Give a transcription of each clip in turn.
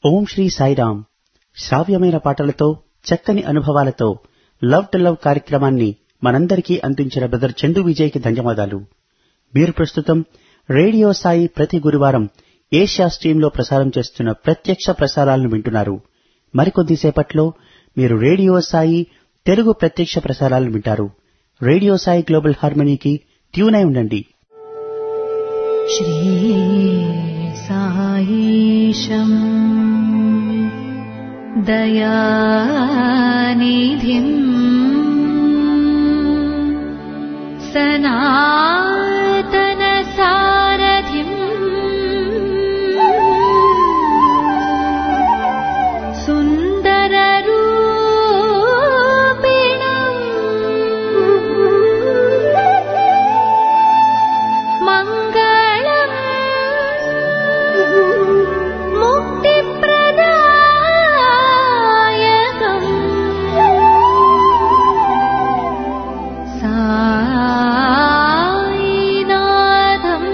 ఓం శ్రీ సాయిరామ్ శ్రావ్యమైన పాటలతో చక్కని అనుభవాలతో love to love కార్యక్రమాన్ని మనందరికీ అందించిన బ్రదర్ చందు విజయ్కి ధన్యవాదాలు మీరు ప్రస్తుతం రేడియో సాయి ప్రతి గురువారం ఏషియా స్ట్రీంలో ప్రసారం చేస్తున్న ప్రత్యక్ష ప్రసారాలను వింటున్నారు మరికొద్దిసేపట్లో మీరు రేడియో సాయి తెలుగు ప్రత్యక్ష ప్రసారాలను వింటారు రేడియో సాయి గ్లోబల్ హార్మనీకి ట్యూన్ అయి ఉండండి श्रीसायीशम् दयानिधिम् सनातनसारथिम् सुन्दररूपिणम् मङ्गलम् मुक्तिप्रदायकम् सायिनाथम्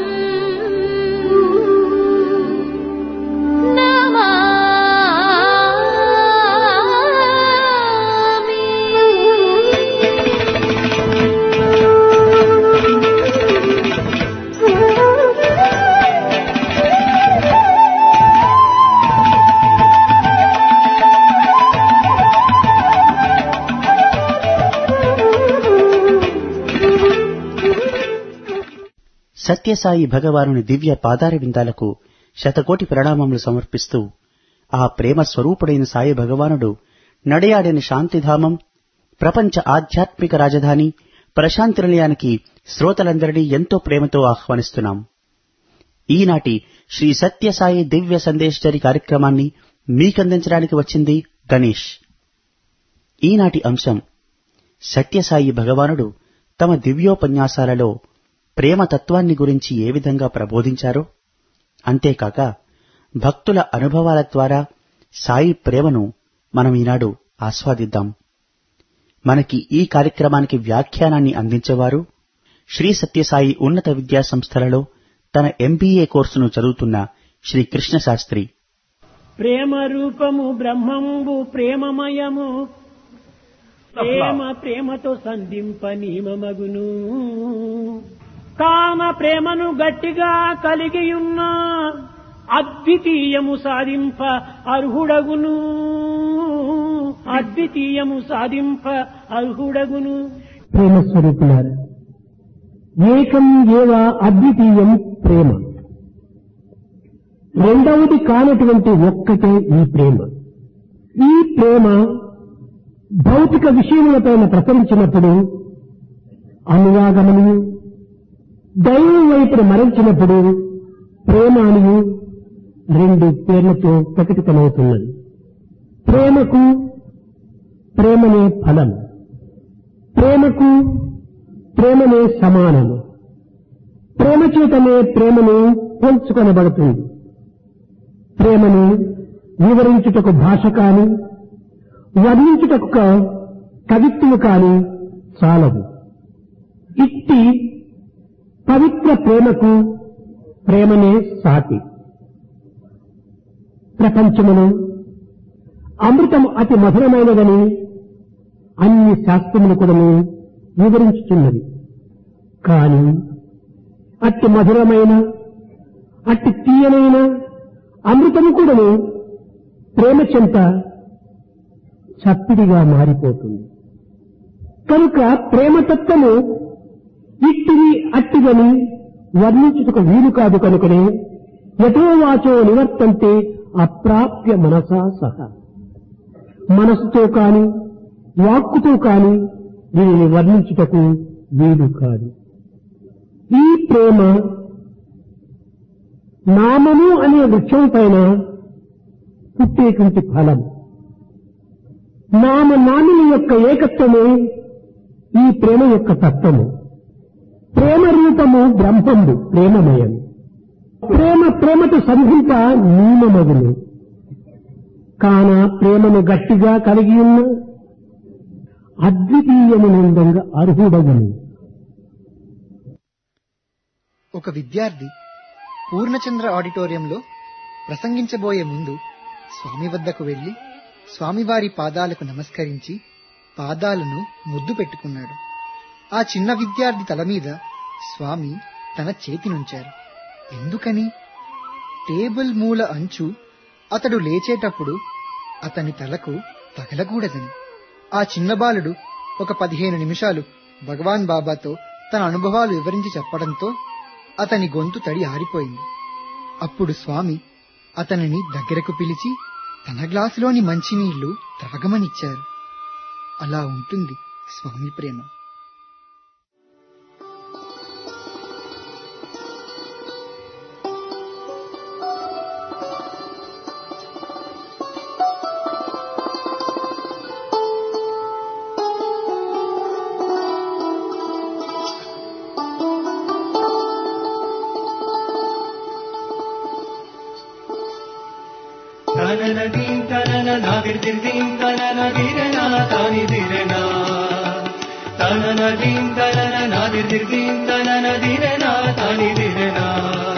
సత్యసాయి భగవానుని దివ్య పాదార విందాలకు శతకోటి ప్రణామములు సమర్పిస్తూ ఆ ప్రేమ స్వరూపుడైన సాయి భగవానుడు నడయాడిన శాంతిధామం ప్రపంచ ఆధ్యాత్మిక రాజధాని ప్రశాంతి నిలయానికి శ్రోతలందరినీ ఎంతో ప్రేమతో ఆహ్వానిస్తున్నాం ఈనాటి శ్రీ సత్యసాయి దివ్య సందేశరి కార్యక్రమాన్ని మీకందించడానికి వచ్చింది గణేష్ ఈనాటి అంశం సత్యసాయి భగవానుడు తమ దివ్యోపన్యాసాలలో ప్రేమ తత్వాన్ని గురించి ఏ విధంగా ప్రబోధించారో అంతేకాక భక్తుల అనుభవాల ద్వారా సాయి ప్రేమను మనం ఈనాడు ఆస్వాదిద్దాం మనకి ఈ కార్యక్రమానికి వ్యాఖ్యానాన్ని అందించేవారు శ్రీ సత్యసాయి ఉన్నత విద్యా సంస్థలలో తన ఎంబీఏ కోర్సును చదువుతున్న శ్రీ కృష్ణ శాస్త్రి ప్రేమ రూపము బ్రహ్మంబు ప్రేమమయము ప్రేమ ప్రేమతో సంధింప నియమమగును కామ ప్రేమను గట్టిగా కలిగియున్న అద్వితీయము సాధింప అర్హుడగును అద్వితీయము సాధింప అర్హుడగును ప్రేమ స్వరూపులారా ఏకం ఏవ అద్వితీయం ప్రేమ రెండవది కానటువంటి ఒక్కటే ఈ ప్రేమ ఈ ప్రేమ భౌతిక విషయములపైన ప్రసరించినప్పుడు అనురాగమును దైవం వైపున మరల్చినప్పుడు ప్రేమ అనియు రెండు పేర్లతో ప్రకటితమవుతున్నది ప్రేమకు ప్రేమనే ఫలం ప్రేమకు ప్రేమనే సమానము ప్రేమ చేతనే ప్రేమను పోల్చుకొనబడుతుంది ప్రేమను వివరించుటకు భాష కాని వర్ణించుటకు కవిత్వము కాని చాలదు ఇట్టి పవిత్ర ప్రేమకు ప్రేమనే సాటి ప్రపంచమును అమృతము అతి మధురమైనదని అన్ని శాస్త్రములు కూడా వివరించుతున్నది కాని అట్టి మధురమైన అట్టి తీయనైన అమృతము కూడాను ప్రేమ చెంత చప్పిడిగా మారిపోతుంది కనుక ప్రేమతత్వము ఇట్టిది అట్టిదని వర్ణించుటకు వీలు కాదు కనుకనే యథోవాచో నివర్తంతే అప్రాప్య మనసా సహా మనసుతో కాని వాక్కుతో కాని దీనిని వర్ణించుటకు వీలు కాదు ఈ ప్రేమ నామము అనే వృక్షం పైన పుట్టేటువంటి ఫలం నామ నామిని యొక్క ఏకత్వమే ఈ ప్రేమ యొక్క తత్వము ప్రేమ రూపము బ్రహ్మండు ప్రేమమయం ప్రేమ ప్రేమతో సంధింప నియమమగును కాన ప్రేమను గట్టిగా కలిగి ఉన్న అద్వితీయమునందంగా అర్హుడగును ఒక విద్యార్థి పూర్ణచంద్ర ఆడిటోరియంలో ప్రసంగించబోయే ముందు స్వామి వద్దకు వెళ్లి స్వామివారి పాదాలకు నమస్కరించి పాదాలను ముద్దు పెట్టుకున్నాడు ఆ చిన్న విద్యార్థి తల మీద స్వామి తన చేతి నుంచారు ఎందుకని టేబుల్ మూల అంచు అతడు లేచేటప్పుడు అతని తలకు తగలకూడదని ఆ చిన్న బాలుడు ఒక పదిహేను నిమిషాలు భగవాన్ బాబాతో తన అనుభవాలు వివరించి చెప్పడంతో అతని గొంతు తడి ఆరిపోయింది అప్పుడు స్వామి అతనిని దగ్గరకు పిలిచి తన గ్లాసులోని మంచినీళ్లు త్రాగమనిచ్చారు అలా ఉంటుంది స్వామి ప్రేమ తననదీం తనన నాదిర్దిర్దీం తనన దిరనా తాని దిరనా తననదీం తనన నాదిర్దిర్దీం తనన దిరనా తాని దిరనా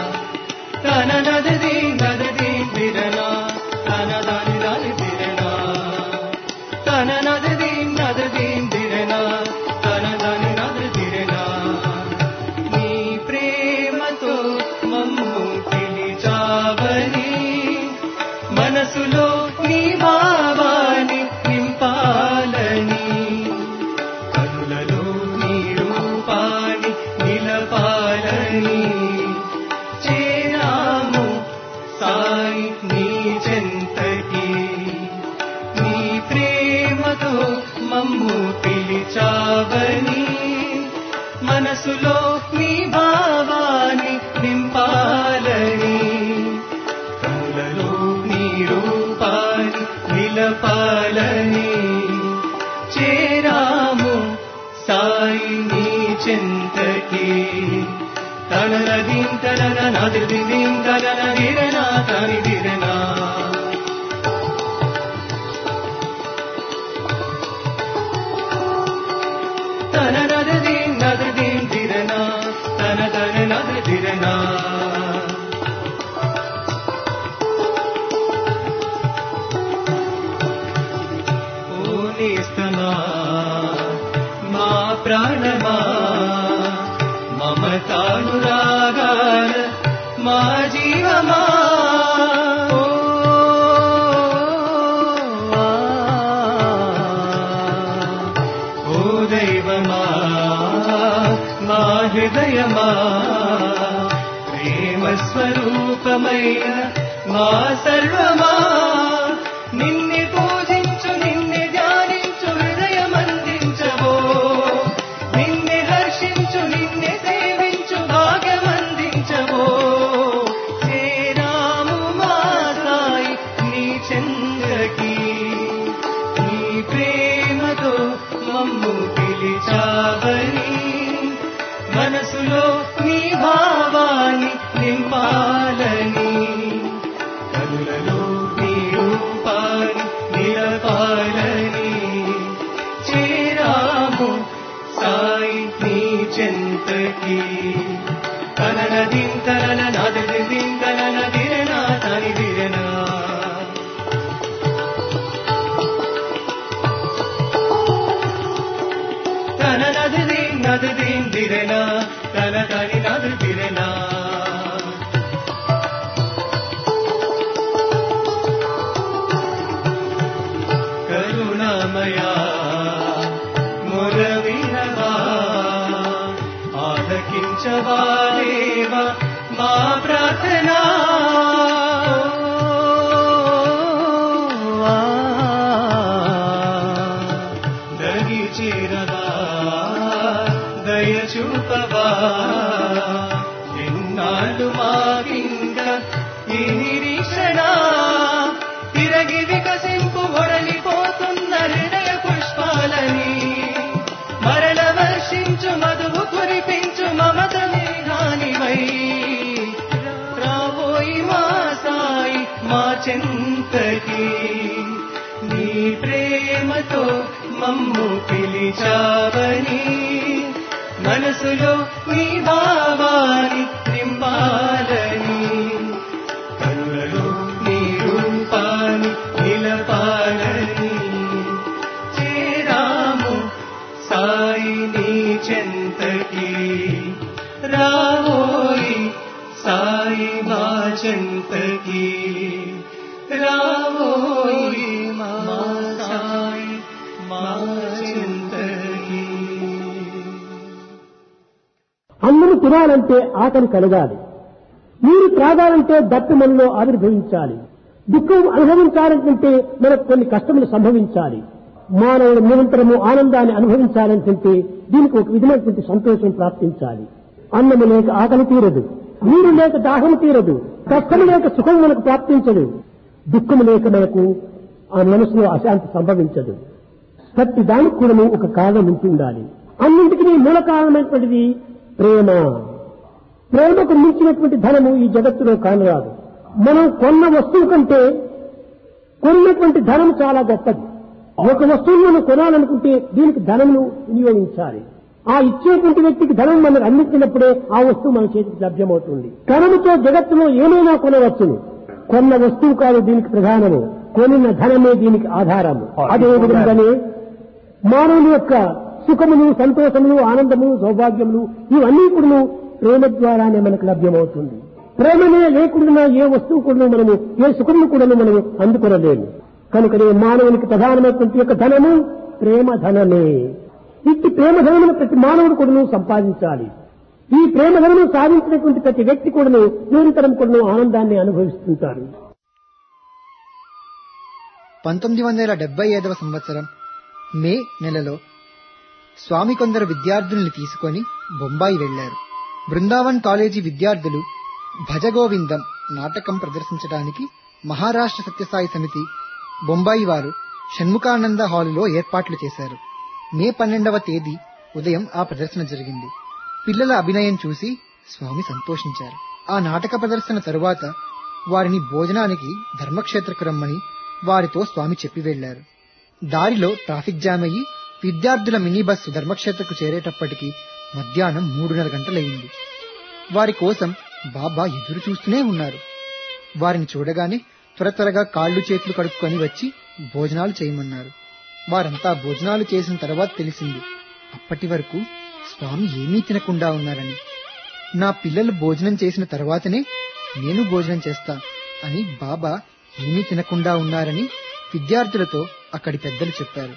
తననదీం నదదీం దిరనా తనదాని దాని దిరనా తననదీం నదదీం దిరనా తనదాని నది దిరనా నీ ప్రేమతో మమ్ము పిలిచావని మనసులో నీ భావాన్ని నింపాలని కనులలో నీ రూపాన్ని నిలపాలని చేరాము సాయి నీ చెంతకి నీ ప్రేమతో మమ్ము పిలిచావని మనసులో నీ భావాన్ని నింపాలని కనులలో నీ రూపాన్ని నిలపాలని చేరాము సాయి నీ చెంతకి తననదీం తనన నదిర్దిం తనన దిరనా తని దిరనా తన నదదీం నదదీం దిరనా తన తన నద దిరనా ఓ నేస్తమా మా ప్రాణమా మమతానురాగాల మా జీవమా ఓ, ఆ, ఓ దైవమా మా హృదయమా ప్రేమ స్వరూపమైన మా సర్వమా నిన్నే పూజించు నిన్నే ధ్యానించు హృదయమందించవో నిన్నే హర్షించు నిన్నే సేవించు భాగమందించవో శ్రీరాము మా సాయి నీ చెందకి నీ ప్రేమతో మమ్ము పిలిచావని మనసులో నీ భావాన్ని నింపాలని కనులలో నీ రూపాన్ని నిలపాలని చేరాము సాయి నీ చెంతకి తననదిం తనన నదిం తనన దిరనా తని దిరనా తన నదిం నదిం దిరనా తన తని నది దిరనా కరుణామయా మురవినవా ఆలకించవా దేవ మా ప్రార్థనా దగి చేరవా దయ చూపవా ఎన్నాళ్ళు మాకింక ఈ నిరీక్షణ తిరగి వికసింపు ఒడలిపోతున్న హృదయ పుష్పాలని మరణ వర్షించు మధువు కురిపించు మమత మేఘానివై రాబోయి మా సాయి మా చెంతకి నీ ప్రేమతో మమ్ము పిలిచావని మనసులో నీ భావాన్ని నింపాలని కనులలో నీ రూపాన్ని చింతకి రావోయి మా సాయి మా చింతకి అన్నము తినాలంటే ఆకలి కలగాలి నీరు త్రాగాలంటే దట్టు మనలో ఆవిర్భవించాలి దుఃఖం అనుభవించాలంటే మనకు కొన్ని కష్టములు సంభవించాలి మానవుడు నిరంతరము ఆనందాన్ని అనుభవించాలంటే దీనికి ఒక విధమైనటువంటి సంతోషం ప్రాప్తించాలి అన్నము లేక ఆకలి తీరదు నీరు లేక దాహం తీరదు కష్టము లేక సుఖం మనకు ప్రాప్తించదు దుఃఖము లేక మనకు ఆ మనసులో అశాంతి సంభవించదు ప్రతి దానికి కూడా ఒక కారణం ఉంటుండాలి అన్నింటికీ మూల కారణమైనటువంటిది ప్రేమ ప్రేమకు మించినటువంటి ధనము ఈ జగత్తులో కానరాదు మనం కొన్న వస్తువు కంటే కొన్నటువంటి ధనం చాలా గొప్పది ఒక వస్తువును మనం కొనాలనుకుంటే దీనికి ధనమును వినియోగించాలి ఆ ఇచ్చేటువంటి వ్యక్తికి ధనం మనకు అందించినప్పుడే ఆ వస్తువు మన చేతికి లభ్యమవుతుంది ధనముతో జగత్తులో ఏమైనా కొనవచ్చును కొన్న వస్తువు కాదు దీనికి ప్రధానము కొనిన ధనమే దీనికి ఆధారము అదే విధంగానే మానవుని యొక్క సుఖములు సంతోషములు ఆనందము సౌభాగ్యములు ఇవన్నీ కూడా ప్రేమ ద్వారానే మనకు లభ్యమవుతుంది ప్రేమనే లేకుండా ఏ వస్తువు కూడా మనము ఏ సుఖమును కూడా మనము అందుకొనలేము కనుకనే మానవునికి ప్రధానమైనటువంటి యొక్క ధనము ప్రేమ ధనమే ఇట్టి ప్రేమ ధనమును ప్రతి మానవుడు కూడా సంపాదించాలి ఈ ప్రేమ ధనము సాధించినటువంటి ప్రతి వ్యక్తి కూడా నిరంతరం కూడా ఆనందాన్ని అనుభవిస్తుంటారు పంతొమ్మిది వందల డెబ్బై ఐదవ సంవత్సరం మే నెలలో స్వామి కొందరు విద్యార్థుల్ని తీసుకొని బొంబాయి వెళ్లారు బృందావన్ కాలేజీ విద్యార్థులు భజగోవిందం నాటకం ప్రదర్శించడానికి మహారాష్ట్ర సత్యసాయి సమితి బొంబాయి వారు షణ్ముఖానంద హాలులో ఏర్పాట్లు చేశారు మే పన్నెండవ తేదీ ఉదయం ఆ ప్రదర్శన జరిగింది పిల్లల అభినయం చూసి స్వామి సంతోషించారు ఆ నాటక ప్రదర్శన తరువాత వారిని భోజనానికి ధర్మక్షేత్రకు రమ్మని వారితో స్వామి చెప్పి వెళ్లారు దారిలో ట్రాఫిక్ జామ్ అయ్యి విద్యార్థుల మినీ బస్సు ధర్మక్షేత్రకు చేరేటప్పటికి మధ్యాహ్నం మూడున్నర గంటలయ్యింది వారి కోసం బాబా ఎదురు చూస్తూనే ఉన్నారు వారిని చూడగానే త్వర త్వరగా కాళ్ళు చేతులు కడుక్కొని వచ్చి భోజనాలు చేయమన్నారు వారంతా భోజనాలు చేసిన తర్వాత తెలిసింది అప్పటి వరకు స్వామి ఏమీ తినకుండా ఉన్నారని నా పిల్లలు భోజనం చేసిన తర్వాతనే నేను భోజనం చేస్తా అని బాబా ఏమీ తినకుండా ఉన్నారని విద్యార్థులతో అక్కడి పెద్దలు చెప్పారు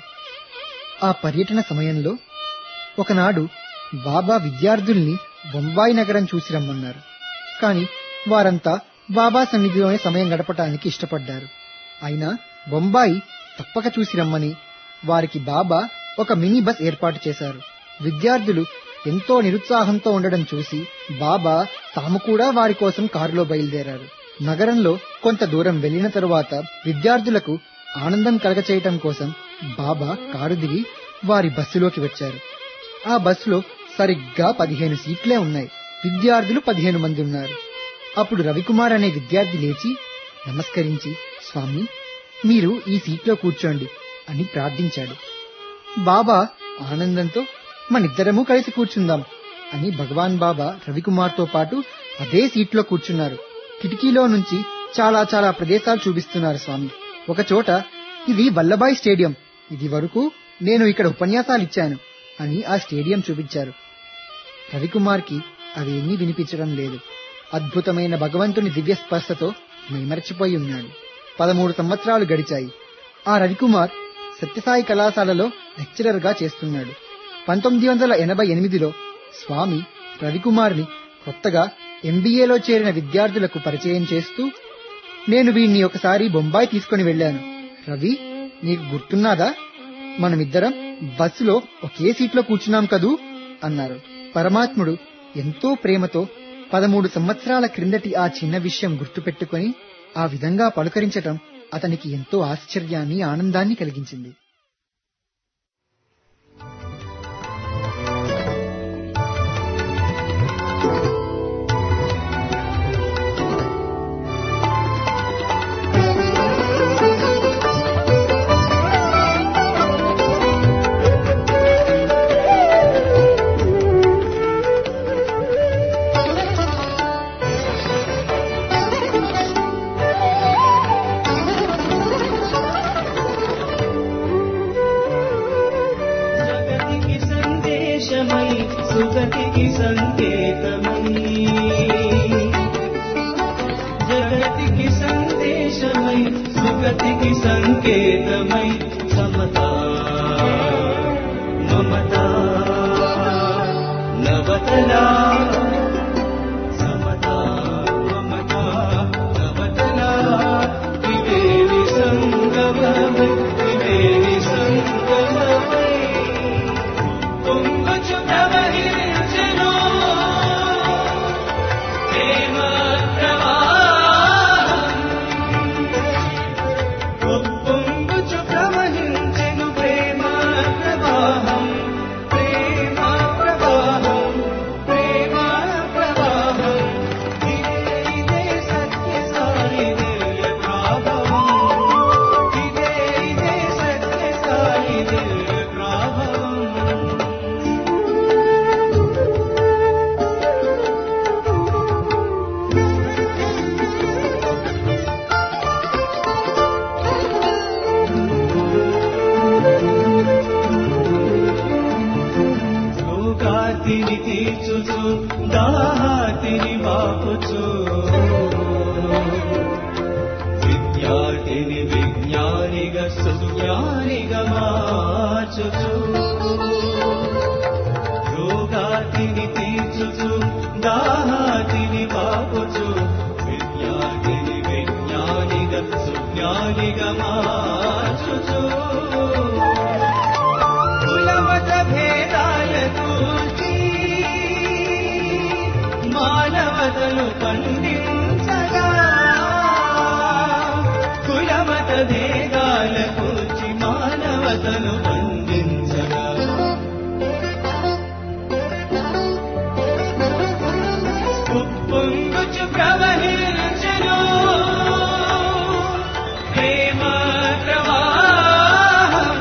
ఆ పర్యటన సమయంలో ఒకనాడు బాబా విద్యార్థుల్ని బొంబాయి నగరం చూసి రమ్మన్నారు కాని వారంతా బాబా సన్నిధిలోనే సమయం గడపటానికి ఇష్టపడ్డారు అయినా బొంబాయి తప్పక చూసి రమ్మని వారికి బాబా ఒక మినీ బస్ ఏర్పాటు చేశారు విద్యార్థులు ఎంతో నిరుత్సాహంతో ఉండడం చూసి బాబా తాము కూడా వారి కోసం కారులో బయలుదేరారు నగరంలో కొంత దూరం వెళ్లిన తరువాత విద్యార్థులకు ఆనందం కలగచేయటం కోసం బాబా కారు దిగి వారి బస్సులోకి వచ్చారు ఆ బస్సులో సరిగ్గా పదిహేను సీట్లే ఉన్నాయి విద్యార్థులు పదిహేను మంది ఉన్నారు అప్పుడు రవికుమార్ అనే విద్యార్థి లేచి నమస్కరించి స్వామి మీరు ఈ సీట్లో కూర్చోండి అని ప్రార్థించాడు బాబా ఆనందంతో మనిద్దరము కలిసి కూర్చుందాం అని భగవాన్ బాబా రవికుమార్తో పాటు అదే సీట్లో కూర్చున్నారు కిటికీలో నుంచి చాలా చాలా ప్రదేశాలు చూపిస్తున్నారు స్వామి ఒక చోట ఇది వల్లభాయ్ స్టేడియం ఇది వరకు నేను ఇక్కడ ఉపన్యాసాలు ఇచ్చాను అని ఆ స్టేడియం చూపించారు రవికుమార్కి అవేమీ వినిపించడం లేదు అద్భుతమైన భగవంతుని దివ్య స్పర్శతో మైమరచిపోయి ఉన్నాడు పదమూడు సంవత్సరాలు గడిచాయి ఆ రవికుమార్ సత్యసాయి కళాశాలలో లెక్చరర్ గా చేస్తున్నాడు పంతొమ్మిది వందల ఎనభై ఎనిమిదిలో స్వామి రవికుమార్ని కొత్తగా ఎంబీఏలో చేరిన విద్యార్థులకు పరిచయం చేస్తూ నేను వీణ్ణి ఒకసారి బొంబాయి తీసుకుని వెళ్ళాను రవి నీకు గుర్తున్నాదా మనమిద్దరం బస్సులో ఒకే సీట్లో కూర్చున్నాం కదూ అన్నారు పరమాత్ముడు ఎంతో ప్రేమతో పదమూడు సంవత్సరాల క్రిందటి ఆ చిన్న విషయం గుర్తుపెట్టుకొని ఆ విధంగా పలుకరించటం అతనికి ఎంతో ఆశ్చర్యాన్ని ఆనందాన్ని కలిగించింది జగతికి సందేశమై సుగతికి సంకేతమై జగతికి విద్యార్థిని విజ్ఞానిగా సుజ్ఞానిగా మార్చుచు రోగాతిని తీర్చుచు దాహాతిని పాపుచు విద్యార్థిని విజ్ఞానిగా సుజ్ఞానిగా మార్చుచు కులమత భేదాల కూర్చి మానవతలు పండించగా కులమత భేదాల కూర్చి మానవతలు పండించగా ఉప్పొంగుచు ప్రవహించెను ప్రేమ ప్రవాహం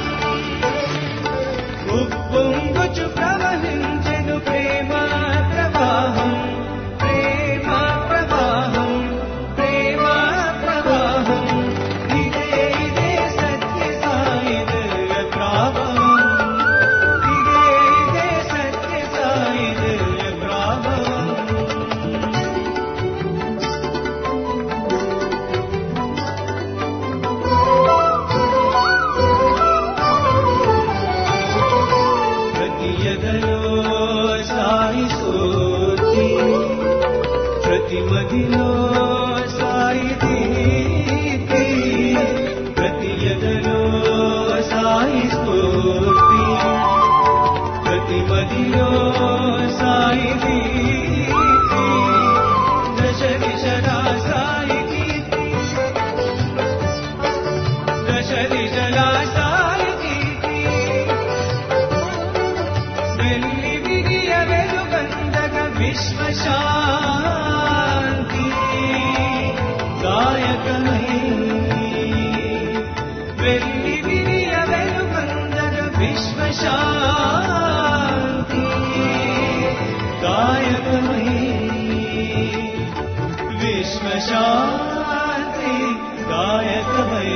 ఉప్పొంగుచు ప్రవహించెను ప్రేమ ప్రవాహం ప్రేమ ప్రవాహం ప్రేమ ప్రవాహం ఇదే ఇదే సత్య సాయి దివ్య ప్రాభవం ఇదే ఇదే సత్య సాయి దివ్య ప్రాభవం ప్రతి ఎదలో సాయి సూర్తి ప్రతి మదిలో సాయి దీప్తి ప్రతి ఎదలో సాయి స్ఫూర్తి ప్రతి మదిలో సాయి దీప్తి దశ దిశలా సాయి కీర్తి దశ దిశలా సాయి కీర్తి వెల్లి విరియ వెలుగందగ విశ్వశాంతి గాయకమై వెల్లి విరియ వెలుగందగ విశ్వశాంతి గాయకమై విశ్వశాంతి గాయకమై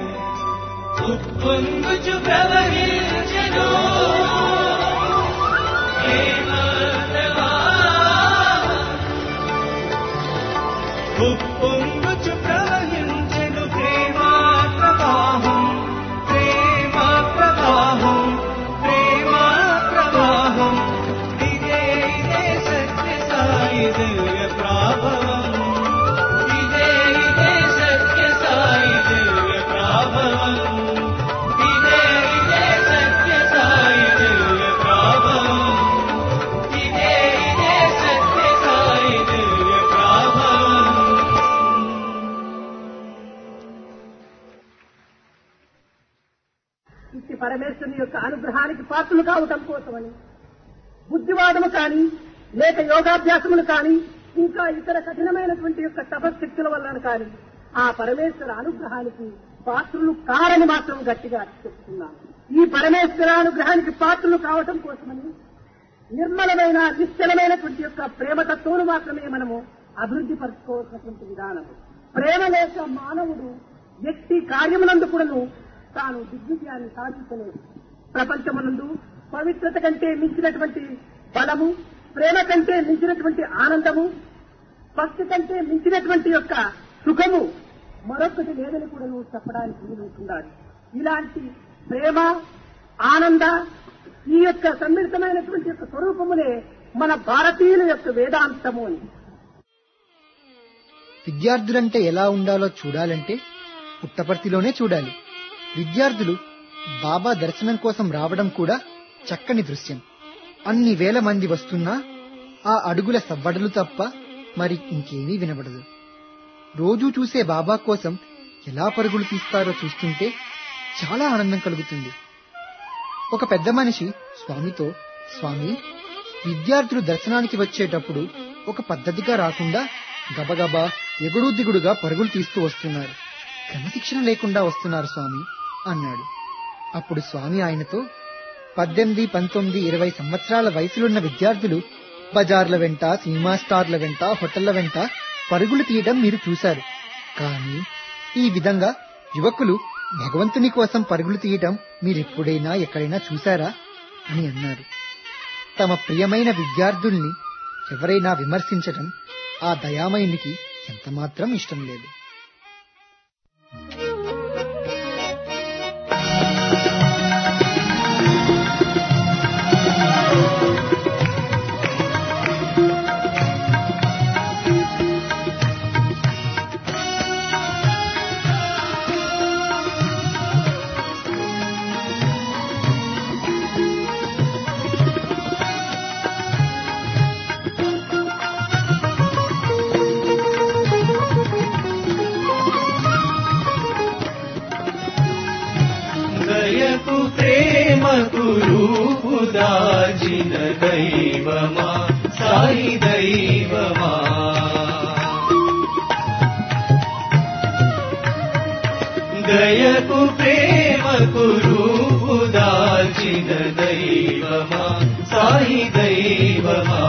ఉప్పొంగుచు ప్రవహించెను ప్రేమ ప్రవాహం. ఉప్పొంగుచు ప్రవహించెను ప్రేమ ప్రవాహం ప్రేమ ప్రవాహం ప్రేమ ప్రవాహం ఇదే ఇదే సత్య సాయి దివ్య ప్రాభవం ఇదే ఇదే సత్య సాయి దివ్య ప్రాభవం ఇదే ఇదే సత్య సాయి దివ్య ప్రాభవం ఇదే ఇదే సత్య సాయి దివ్య ప్రాభవం ఇట్టి పరమేశ్వరుని యొక్క అనుగ్రహానికి పాత్రలు కావటం కోసమని బుద్ధివాదము కాని లేక యోగాభ్యాసములు కాని ఇంకా ఇతర కఠినమైనటువంటి యొక్క తపశక్తుల వలన కాని ఆ పరమేశ్వర అనుగ్రహానికి పాత్రులు కారని మాత్రం గట్టిగా చెప్తున్నాను ఈ పరమేశ్వర అనుగ్రహానికి పాత్రలు కావటం కోసమని నిర్మలమైన నిశ్చలమైనటువంటి యొక్క ప్రేమతత్వం మాత్రమే మనము అభివృద్ధి పరచుకోవాల్సినటువంటి విధానం ప్రేమ లేక మానవుడు వ్యక్తి కార్యమునందు కూడాను తాను దిగ్విజయాన్ని సాధించలేదు ప్రపంచమునందు పవిత్రత కంటే మించినటువంటి బలము ప్రేమ కంటే మించినటువంటి ఆనందము భక్తి కంటే మించినటువంటి యొక్క సుఖము మరొకటి లేదని కూడా నువ్వు చెప్పడానికి వీలుంటున్నాడు ఇలాంటి ప్రేమ ఆనంద ఈ యొక్క సమ్మిళితమైనటువంటి యొక్క స్వరూపములే మన భారతీయుల యొక్క వేదాంతము అని విద్యార్థులంటే ఎలా ఉండాలో చూడాలంటే పుట్టపర్తిలోనే చూడాలి విద్యార్థులు బాబా దర్శనం కోసం రావడం కూడా చక్కని దృశ్యం అన్ని వేల మంది వస్తున్నా ఆ అడుగుల సవ్వడలు తప్ప మరి ఇంకేమీ వినబడదు రోజూ చూసే బాబా కోసం ఎలా పరుగులు తీస్తారో చూస్తుంటే చాలా ఆనందం కలుగుతుంది ఒక పెద్ద మనిషి స్వామితో స్వామి విద్యార్థులు దర్శనానికి వచ్చేటప్పుడు ఒక పద్ధతిగా రాకుండా గబగబా ఎగుడు దిగుడుగా పరుగులు తీస్తూ వస్తున్నారు క్రమశిక్షణ లేకుండా వస్తున్నారు స్వామి అన్నాడు అప్పుడు స్వామి ఆయనతో పద్దెనిమిది పంతొమ్మిది ఇరవై సంవత్సరాల వయసులున్న విద్యార్థులు బజార్ల వెంట సినిమా స్టార్ల వెంట హోటళ్ల వెంట పరుగులు తీయడం మీరు చూశారు కానీ ఈ విధంగా యువకులు భగవంతుని కోసం పరుగులు తీయటం మీరెప్పుడైనా ఎక్కడైనా చూశారా అని అన్నారు తమ ప్రియమైన విద్యార్థుల్ని ఎవరైనా విమర్శించటం ఆ దయామయునికి ఎంతమాత్రం ఇష్టం లేదు దాచిన దైవమా సాయి దైవమా దయకు ప్రేమకు రూపు దాచిన దైవమా సాయి దైవమా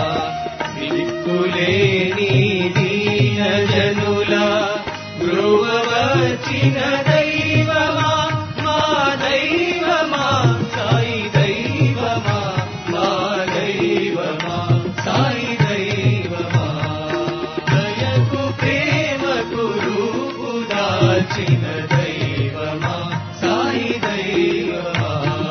దిక్కులేని దీన జనుల బ్రువవచిన దైవమా మా దైవమా సాయి దైవమా మా దైవమా సాయి దైవమా దయకు ప్రేమకు రూపు దాచిన దైవమా సాయి దైవమా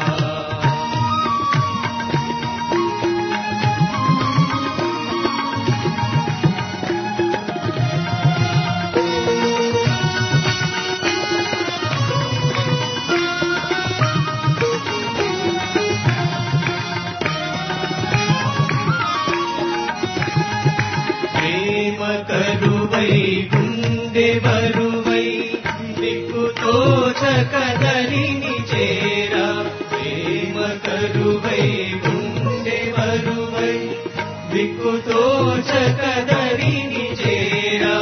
ప్రేమ కరువై గుండె బరువై దిక్కుతో చకదరిని చేరా ప్రేమ కరువై గుండె బరువై దిక్కుతో చకదరిని చేరా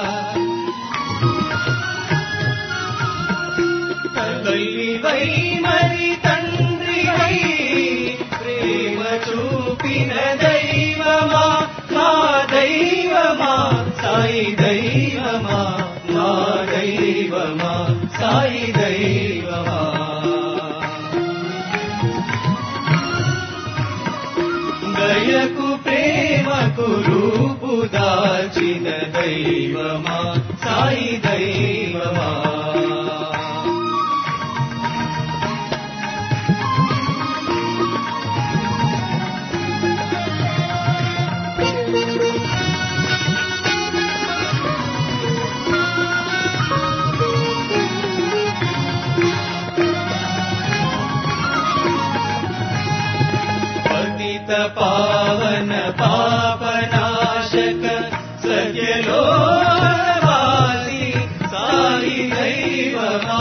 తల్లివై మరి తండ్రివై ప్రేమ చూపిన దైవమా మా దైవమా సాయి దైవమా మా దైవమా సాయి దైవమా దయకు ప్రేమకు రూపు దాచిన దైవమా సాయి దైవమా పతిత పావన పాపనాశక సత్యలో వాసి సాయి దైవమా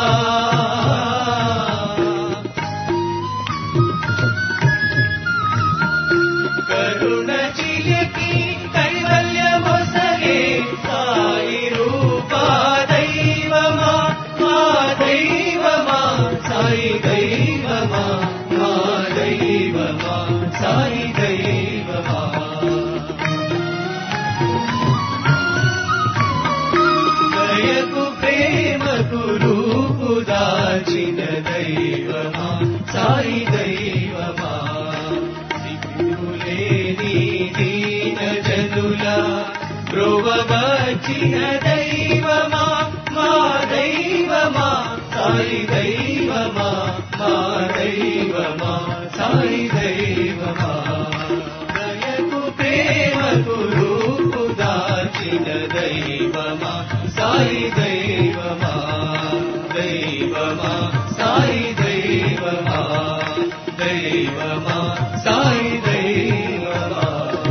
కరుణ చిలికి కైవల్యమొసగే సాయి రూపా దైవమా మా దైవమా సాయి దైవమా మా దైవమా సాయి దైవమా దయకు ప్రేమకు రూపు దాచిన దైవమా సాయి దైవమా దిక్కులేని దీన జనుల బ్రువగాచిన దైవమా మా దైవమా సాయి దైవమా మా దైవమా సాయి దైవమా దయకు ప్రేమకు రూపు దాచిన దైవమా సాయి దైవమా దైవమా సాయి దైవమా దైవమా సాయి దైవమా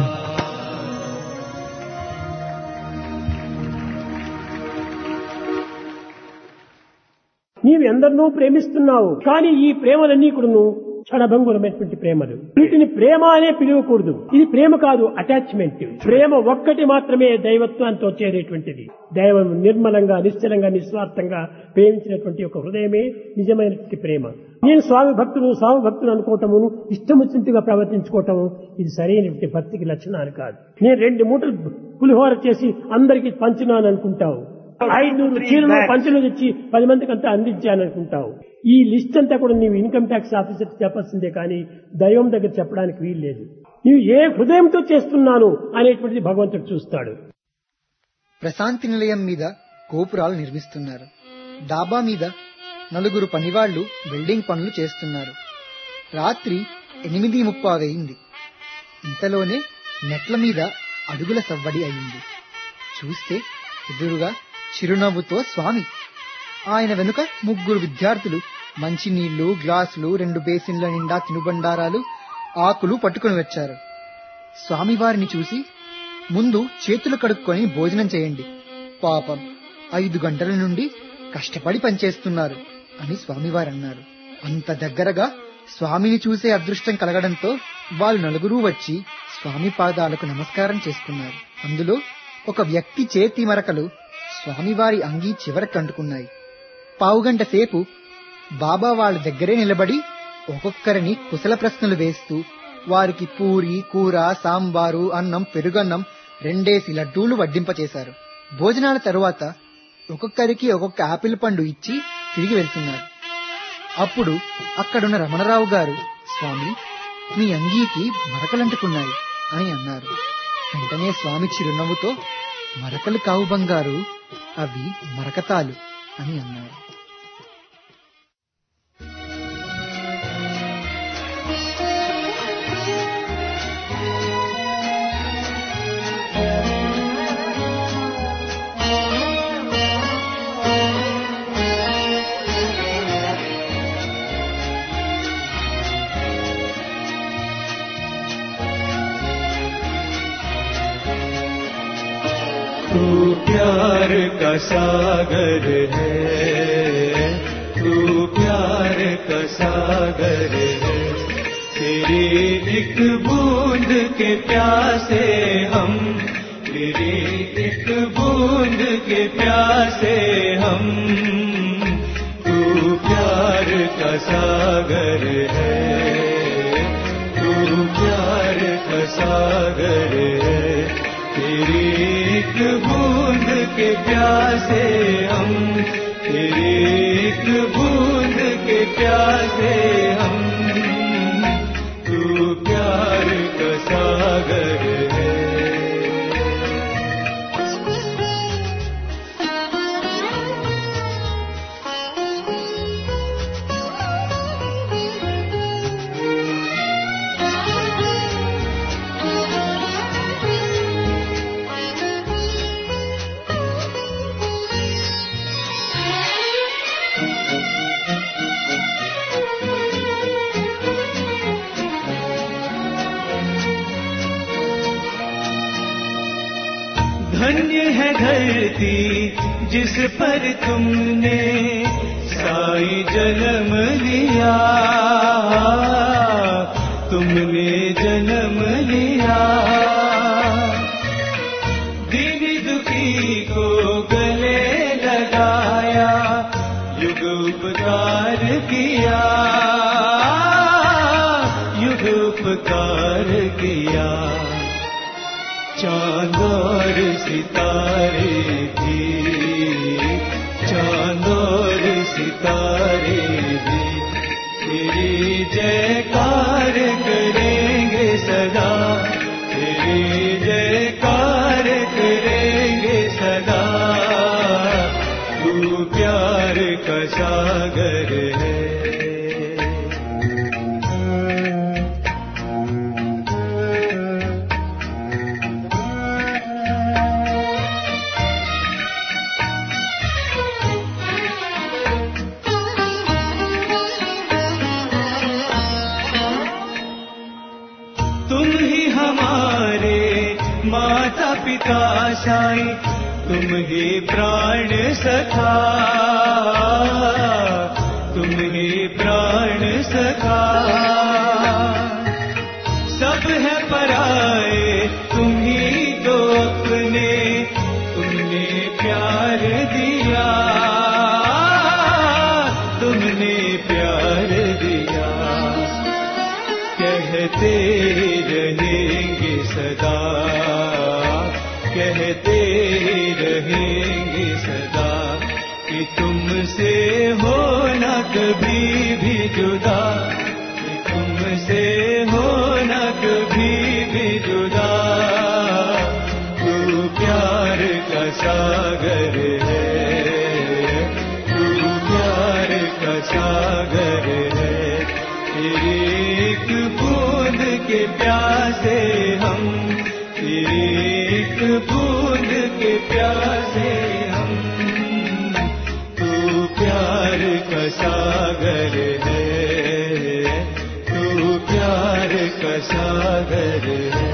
నీవు ఎందరినో ప్రేమిస్తున్నావు కానీ ఈ ప్రేమలన్నీ కూడాను క్షణభంగురమైనటువంటి ప్రేమలు వీటిని ప్రేమ అనే పిలవకూడదు ఇది ప్రేమ కాదు అటాచ్మెంట్ ప్రేమ ఒక్కటి మాత్రమే దైవత్వంతో చేరేటువంటిది దైవం నిర్మలంగా నిశ్చలంగా నిస్వార్థంగా ప్రేమించినటువంటి ఒక హృదయమే నిజమైనటువంటి ప్రేమ నేను స్వామి భక్తులు స్వామి భక్తులు అనుకోవటమును ఇష్టం వచ్చినట్టుగా ప్రవర్తించుకోవటము ఇది సరైనటువంటి భక్తికి లక్షణాలు కాదు నేను రెండు మూటలు పులిహోర చేసి అందరికీ పంచున్నాను అనుకుంటావు ఐదునూరు చీరలు పంచులు తెచ్చి పది మందికి అంతా అందించాను అనుకుంటావు ఈ లిస్ట్ అంతా కూడా నీవు ఇన్కమ్ ట్యాక్స్ ఆఫీసర్ చెప్పాల్సిందే కానీ దైవం దగ్గర చెప్పడానికి వీలు లేదు నీవు ఏ హృదయంతో చేస్తున్నాను అనేటువంటిది భగవంతుడు చూస్తాడు ప్రశాంతి నిలయం మీద గోపురాలు నిర్మిస్తున్నారు డాబా మీద నలుగురు పనివాళ్లు వెల్డింగ్ పనులు చేస్తున్నారు రాత్రి ఎనిమిది ముప్పావయింది ఇంతలోనే నెట్ల మీద అడుగుల సవ్వడి అయింది చూస్తే ఎదురుగా చిరునవ్వుతో స్వామి ఆయన వెనుక ముగ్గురు విద్యార్థులు మంచినీళ్లు గ్లాసులు రెండు బేసిన్ల నిండా తినుబండారాలు ఆకులు పట్టుకుని వచ్చారు స్వామివారిని చూసి ముందు చేతులు కడుక్కొని భోజనం చేయండి పాపం ఐదు గంటల నుండి కష్టపడి పనిచేస్తున్నారు అని స్వామివారు అన్నారు అంత దగ్గరగా స్వామిని చూసే అదృష్టం కలగడంతో వాళ్ళు నలుగురూ వచ్చి స్వామి పాదాలకు నమస్కారం చేసుకున్నారు అందులో ఒక వ్యక్తి చేతి మరకలు స్వామివారి అంగీ చివరకు అంటుకున్నాయి పావుగంట సేపు బాబా వాళ్ళ దగ్గరే నిలబడి ఒక్కొక్కరిని కుశల ప్రశ్నలు వేస్తూ వారికి పూరి కూర సాంబారు అన్నం పెరుగన్నం రెండేసి లడ్డూలు వడ్డింపచేశారు భోజనాల తరువాత ఒక్కొక్కరికి ఒక్కొక్క ఆపిల్ పండు ఇచ్చి తిరిగి వెళ్తున్నారు అప్పుడు అక్కడున్న రమణరావు గారు స్వామి మీ అంగీకి మరకలంటుకున్నాయి అని అన్నారు వెంటనే స్వామి చిరునవ్వుతో మరకలు కావు బంగారు అవి మరకతాలు అని అన్నారు तू प्यार का सागर है तू प्यार का सागर है तेरी एक बूंद के प्यासे हम तेरी एक बूंद के प्यासे हम तू प्यार का सागर है तू प्यार का सागर है तेरी एक बूंद के प्यासे हम तेरी एक बूंद के प्यासे हम तू प्यार का सागर है धन्य है धरती जिस पर तुमने साई जन्म लिया तुमने जन्म लिया दीन दुखी को गले लगाया युग उपकार किया युग उपकार किया चांद और सितारे भी चांद और सितारे भी तेरी जयकार करेंगे सदा तेरी जयकार करेंगे सदा तू प्यार का सागर है तुम ही हमारे माता पिता साई तुम ही प्राण सखा तुम ही प्राण सखा सब है पराए तुम ही दो अपने तुमने प्यार दिया तुमने प्यार दिया कहते रहेंगे सदा कहते रहेंगे सदा कि तुमसे होना कभी भी जुदा कि तुमसे होना कभी भी जुदा तू प्यार का सागर है तू प्यार का सागर है तेरी एक बूंद के प्यासे हम तेरी एक बूंद के प्यासे हम तू प्यार का सागर है तू प्यार का सागर है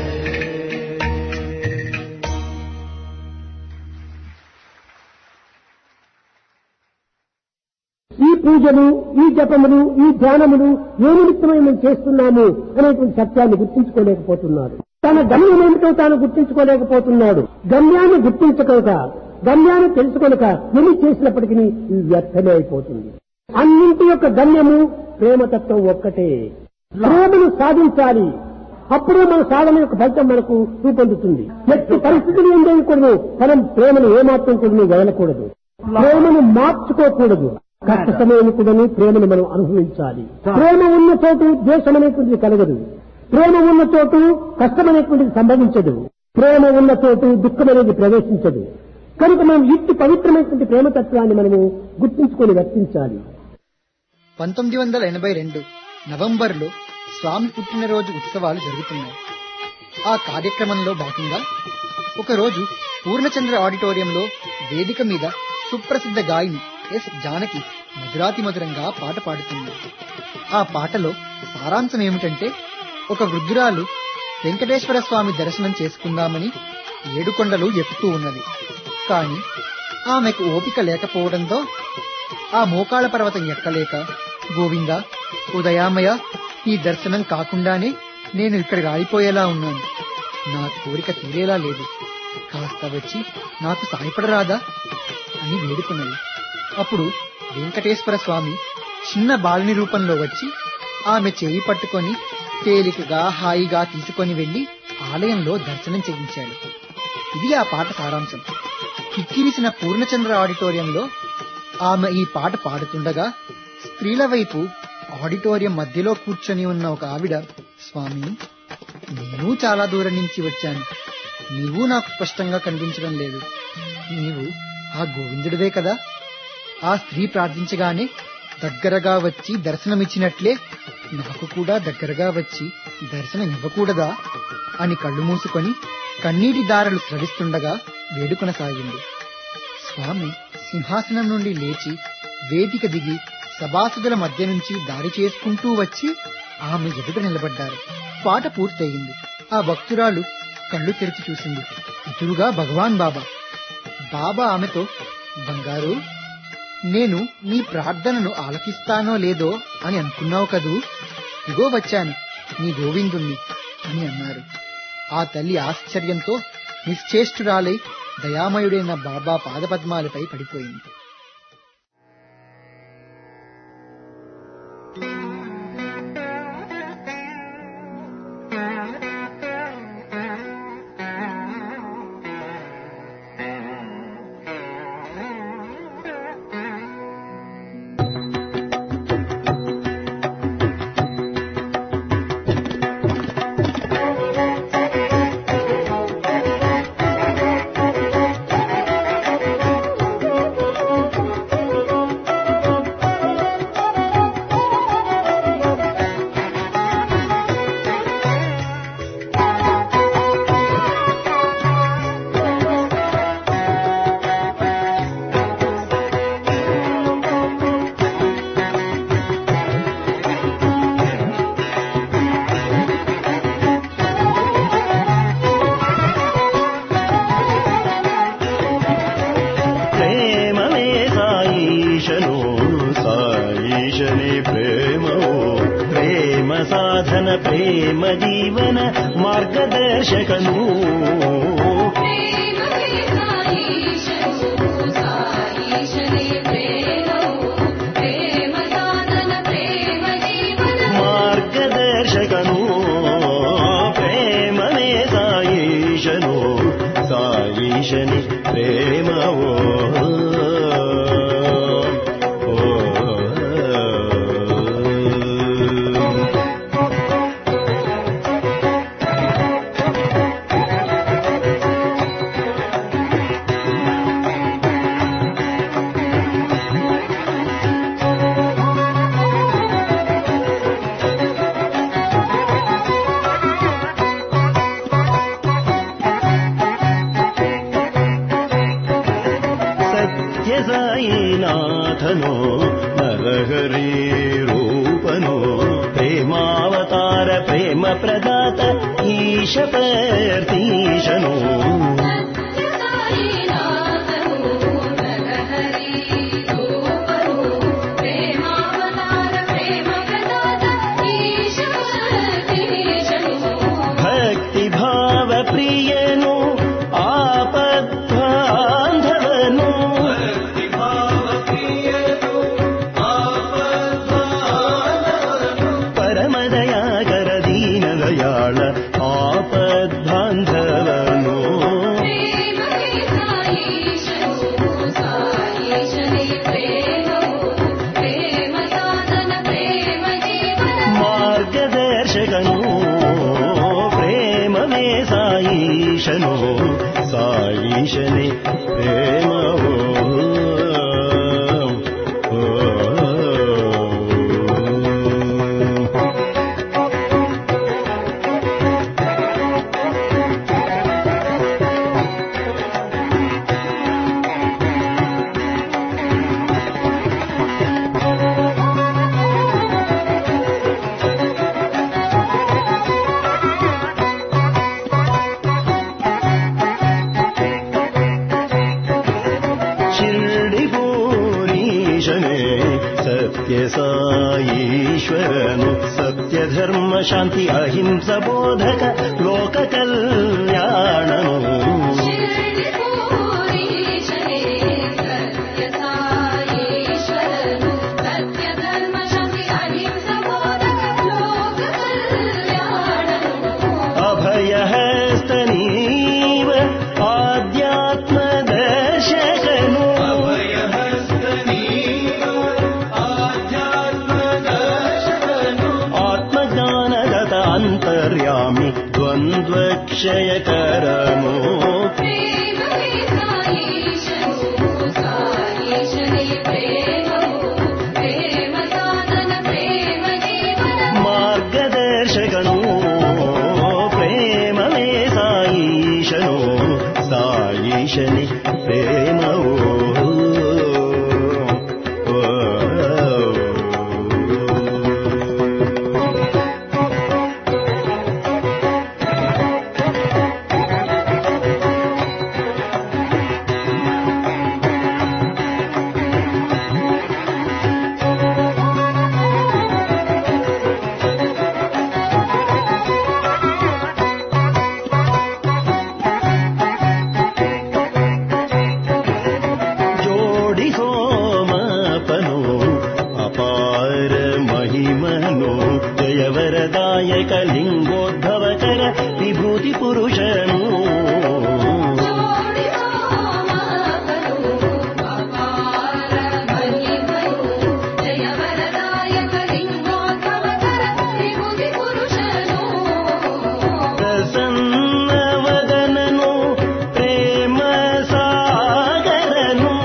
ఈ పూజలు ఈ జపములు ఈ ధ్యానములు ఏ నిమిత్తమై మేము చేస్తున్నాము అనేటువంటి సత్యాన్ని గుర్తించుకోలేకపోతున్నాడు తన గమ్యం ఏమిటో తాను గుర్తించుకోలేకపోతున్నాడు గమ్యాన్ని గుర్తించకనుక గమ్యాన్ని తెలుసుకొనక ఎన్ని చేసినప్పటికీ ఇది వ్యర్థమే అయిపోతుంది అన్నింటి యొక్క గమ్యము ప్రేమతత్వం ఒక్కటే ప్రేమను సాధించాలి అప్పుడే మన సాధన యొక్క ఫలితం మనకు రూపొందుతుంది ఎట్టి పరిస్థితులు ఉండకూడదు మనం ప్రేమను ఏమాత్రం కూడా వదలకూడదు ప్రేమను మార్చుకోకూడదు కష్ట సమయం కూడాను ప్రేమను మనం అనుభవించాలి ప్రేమ ఉన్న చోటు ద్వేషం అనేటువంటిది కలగదు ప్రేమ ఉన్న చోటు కష్టం అనేటువంటిది సంభవించదు ప్రేమ ఉన్న చోటు దుఃఖం అనేది ప్రవేశించదు కనుక మనం ఇట్టి పవిత్రమైనటువంటి ప్రేమతత్వాన్ని మనము గుర్తించుకొని వర్తించాలి పంతొమ్మిది వందల ఎనభై రెండు నవంబర్లో స్వామి పుట్టినరోజు ఉత్సవాలు జరుగుతున్నాయి ఆ కార్యక్రమంలో భాగంగా ఒకరోజు పూర్ణచంద్ర ఆడిటోరియంలో వేదిక మీద సుప్రసిద్ధ గాయని ఎస్ జానకి మధురాతి మధురంగా పాట పాడుతుంది ఆ పాటలో సారాంశం ఏమిటంటే ఒక వృద్ధురాలు వెంకటేశ్వర స్వామి దర్శనం చేసుకుందామని ఏడుకొండలు ఎక్కుతూ ఉన్నది కాని ఆమెకు ఓపిక లేకపోవడంతో ఆ మోకాళ్ళ పర్వతం ఎక్కలేక గోవింద ఉదయామయ ఈ దర్శనం కాకుండానే నేను ఇక్కడ రాలిపోయేలా ఉన్నాను నా కోరిక తీరేలా లేదు కాస్త వచ్చి నాకు సాయపడరాదా అని వేడుకున్నది అప్పుడు వెంకటేశ్వర స్వామి చిన్న బాలుని రూపంలో వచ్చి ఆమె చేయి పట్టుకొని తేలికగా హాయిగా తీసుకొని వెళ్లి ఆలయంలో దర్శనం చేయించాడు ఇది ఆ పాట సారాంశం కిక్కిరిసిన పూర్ణచంద్ర ఆడిటోరియంలో ఆమె ఈ పాట పాడుతుండగా స్త్రీల వైపు ఆడిటోరియం మధ్యలో కూర్చొని ఉన్న ఒక ఆవిడ స్వామి నేను చాలా దూరం నుంచి వచ్చాను నీవు నాకు స్పష్టంగా కనిపించడం లేదు నీవు ఆ గోవిందుడివే కదా ఆ స్త్రీ ప్రార్థించగానే దగ్గరగా వచ్చి దర్శనమిచ్చినట్లే నాకు కూడా దగ్గరగా వచ్చి దర్శనం ఇవ్వకూడదా అని కళ్ళు మూసుకొని కన్నీటి దారలు స్రవిస్తుండగా వేడుకొనసాగింది స్వామి సింహాసనం నుండి లేచి వేదిక దిగి సభాసదుల మధ్య నుంచి దారి చేసుకుంటూ వచ్చి ఆమె ఎదుట నిలబడ్డారు పాట పూర్తయింది ఆ భక్తురాలు కళ్ళు తెరిచి చూసింది ఎదురుగా భగవాన్ బాబా బాబా ఆమెతో బంగారు నేను నీ ప్రార్థనను ఆలకిస్తానో లేదో అని అనుకున్నావు కదూ ఇగో వచ్చాను నీ గోవిందుణ్ణి అని అన్నారు ఆ తల్లి ఆశ్చర్యంతో నిశ్చేష్టురాలై దయామయుడైన బాబా పాదపద్మాలపై పడిపోయింది ప్రేమమే సాయిషను సాయిషనే ప్రేమో ప్రేమ సాధన ప్రేమ జీవన మార్గదర్శకను మార్గదర్శకను ప్రేమమే సాయిషను సాయిషని ప్రేమవో ఓ సత్య సాయినాథనో నరహరి రూపనో ప్రేమావతార ప్రేమ ప్రదాత ఈశ పర్తీశనో ప్రేమ సత్యసాయీశ్వరను సత్యధర్మ శాంతి అహింస బోధక లోక కళ్యాణము అభయహస్తనీవ ఆధ్యాత్మ దర్శకను ఆత్మజ్ఞానగత అంతర్యామి ద్వంద్వక్షయకరము మార్గదర్శకను ప్రేమమే సాయీశను సాయీశని ప్రేమవు జోడి సోమపను అపార మహిమను జయవరదాయక లింగోద్భవకర విభూతి పురుషను ప్రసన్నవదనను ప్రేమ సాగరను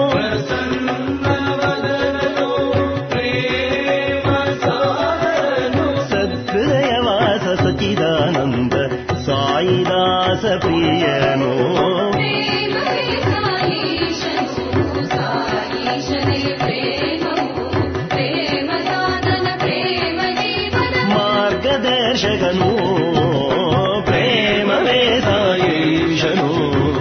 సద్హృదయవాస సచిదానంద సాయిదాస ప్రియను మార్గదర్శకను ప్రేమవే సాయేషను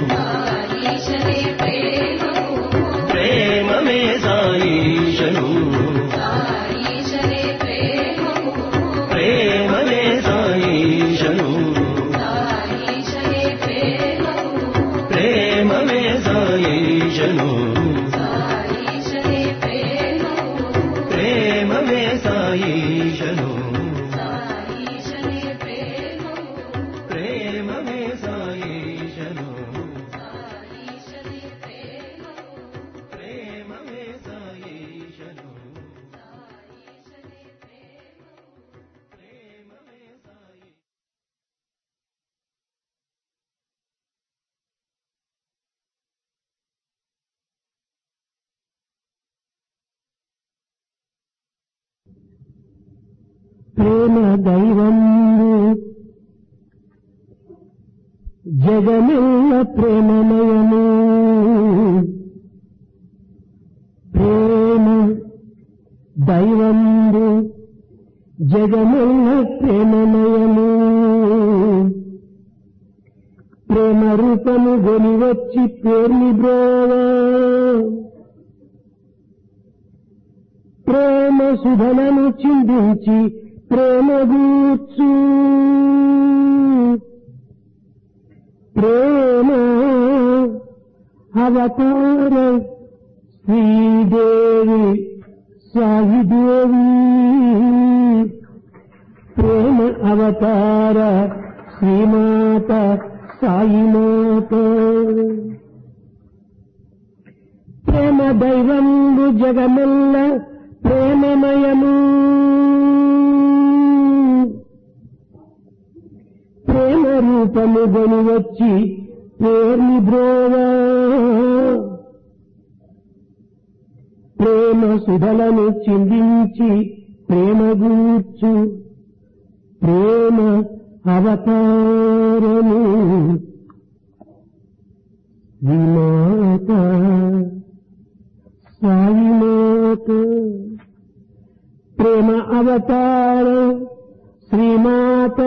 ప్రేమమే సాయేషను ప్రేమమే సాయేషను ప్రేమమే సాయేషను ప్రేమమే సాయేషను ప్రేమమే సాయేషను ప్రేమమే సాయేషను ప్రేమ దైవం జగమెల్ల ప్రేమమయము ప్రేమ దైవంబు జగమెల్ల ప్రేమమయము ప్రేమ రూపము గొని వచ్చి పేర్ని బ్రోవా ప్రేమ సుధలను చిందించి ప్రేమ గూర్చు ప్రేమ అవతార శ్రీదేవి సాయిదేవి ప్రేమ అవతార శ్రీమాత సాయిమాత ప్రేమ దైవంబు జగమెల్ల ప్రేమమయము ప్రేమ రూపము గొని వచ్చి పేర్ని బ్రోవా ప్రేమ సుధలను చిందించి ప్రేమ గూర్చు ప్రేమ అవతారము విమాత సాయిమాత ప్రేమ అవతార శ్రీమాత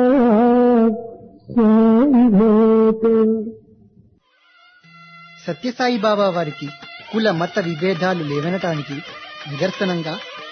సాయిమాత సత్యసాయి బాబా వారికి కుల మత విభేదాలు లేవనటానికి నిదర్శనంగా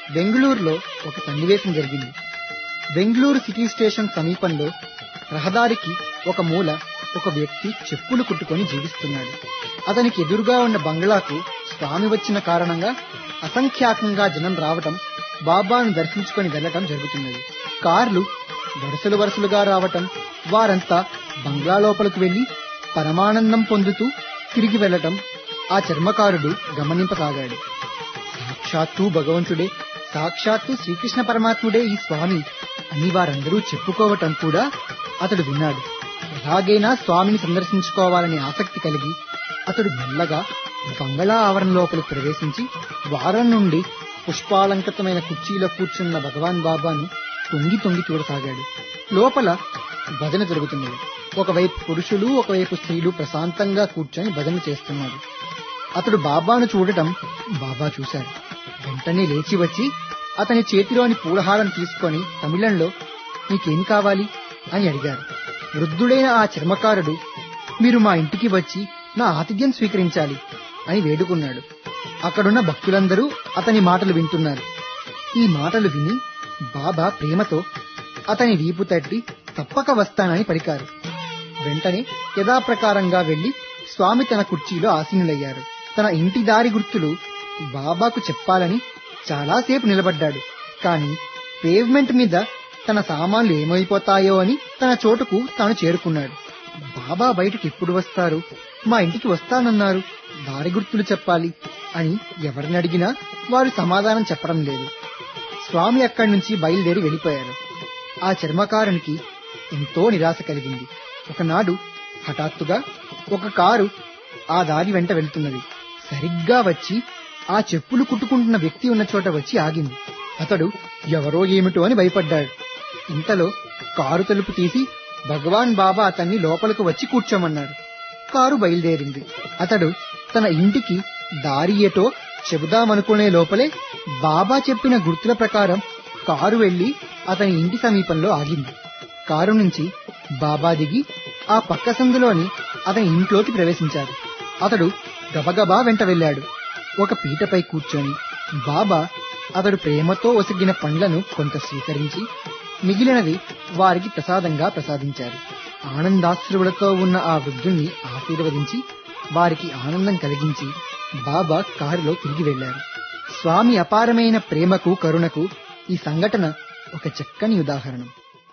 బెంగళూరులో ఒక సన్నివేశం జరిగింది బెంగళూరు సిటీ స్టేషన్ సమీపంలో రహదారికి ఒక మూల ఒక వ్యక్తి చెప్పులు కుట్టుకొని జీవిస్తున్నాడు అతనికి ఎదురుగా ఉన్న బంగ్లాకు స్వామి వచ్చిన కారణంగా అసంఖ్యాకంగా జనం రావటం బాబాను దర్శించుకొని వెళ్లటం జరుగుతున్నది కార్లు వరుసలు వరుసలుగా రావటం వారంతా బంగ్లా లోపలికి వెళ్లి పరమానందం పొందుతూ తిరిగి వెళ్లటం ఆ చర్మకారుడు గమనింపసాగాడు సాక్షాత్తు భగవంతుడే సాక్షాత్తు శ్రీకృష్ణ పరమాత్ముడే ఈ స్వామి అని వారందరూ చెప్పుకోవటం కూడా అతడు విన్నాడు ఎలాగైనా స్వామిని సందర్శించుకోవాలనే ఆసక్తి కలిగి అతడు మెల్లగా బంగళా ఆవరణ లోపలికి ప్రవేశించి వారం నుండి పుష్పాలంకృతమైన కుర్చీలో కూర్చున్న భగవాన్ బాబాను తొంగి తొంగి చూడసాగాడు లోపల భజన జరుగుతున్నది ఒకవైపు పురుషులు ఒకవైపు స్త్రీలు ప్రశాంతంగా కూర్చొని భజన చేస్తున్నారు అతడు బాబాను చూడటం బాబా చూశాడు వెంటనే లేచి వచ్చి అతని చేతిలోని పూలహారం తీసుకొని తమిళంలో నీకేం కావాలి అని అడిగారు వృద్ధుడైన ఆ చర్మకారుడు మీరు మా ఇంటికి వచ్చి నా ఆతిథ్యం స్వీకరించాలి అని వేడుకున్నాడు అక్కడున్న భక్తులందరూ అతని మాటలు వింటున్నారు ఈ మాటలు విని బాబా ప్రేమతో అతని వీపు తట్టి తప్పక వస్తానని పలికారు వెంటనే యథాప్రకారంగా వెళ్లి స్వామి తన కుర్చీలో ఆసీనులయ్యారు తన ఇంటి దారి గుర్తులు బాబాకు చెప్పాలని చాలాసేపు నిలబడ్డాడు కాని పేవ్మెంట్ మీద తన సామాన్లు ఏమైపోతాయో అని తన చోటుకు తాను చేరుకున్నాడు బాబా బయటకు ఎప్పుడు వస్తారు మా ఇంటికి వస్తానన్నారు దారి గుర్తులు చెప్పాలి అని ఎవరిని అడిగినా వారు సమాధానం చెప్పడం లేదు స్వామి అక్కడి నుంచి బయలుదేరి వెళ్ళిపోయారు ఆ చర్మకారునికి ఎంతో నిరాశ కలిగింది ఒకనాడు హఠాత్తుగా ఒక కారు ఆ దారి వెంట వెళ్తున్నది సరిగ్గా వచ్చి ఆ చెప్పులు కుట్టుకుంటున్న వ్యక్తి ఉన్న చోట వచ్చి ఆగింది అతడు ఎవరో ఏమిటో అని భయపడ్డాడు ఇంతలో కారు తలుపు తీసి భగవాన్ బాబా అతన్ని లోపలకు వచ్చి కూర్చోమన్నాడు కారు బయలుదేరింది అతడు తన ఇంటికి దారి ఏటో చెబుదామనుకునే లోపలే బాబా చెప్పిన గుర్తుల ప్రకారం కారు వెళ్లి అతని ఇంటి సమీపంలో ఆగింది కారు నుంచి బాబా దిగి ఆ పక్క సందులోని అతని ఇంట్లోకి ప్రవేశించారు అతడు గబగబా వెంట వెళ్ళాడు ఒక పీటపై కూర్చొని బాబా అతడు ప్రేమతో ఒసిగిన పండ్లను కొంత స్వీకరించి మిగిలినది వారికి ప్రసాదంగా ప్రసాదించారు ఆనందాశ్రువులతో ఉన్న ఆ వృద్ధుణ్ణి ఆశీర్వదించి వారికి ఆనందం కలిగించి బాబా కారులో తిరిగి వెళ్లారు స్వామి అపారమైన ప్రేమకు కరుణకు ఈ సంఘటన ఒక చక్కని ఉదాహరణం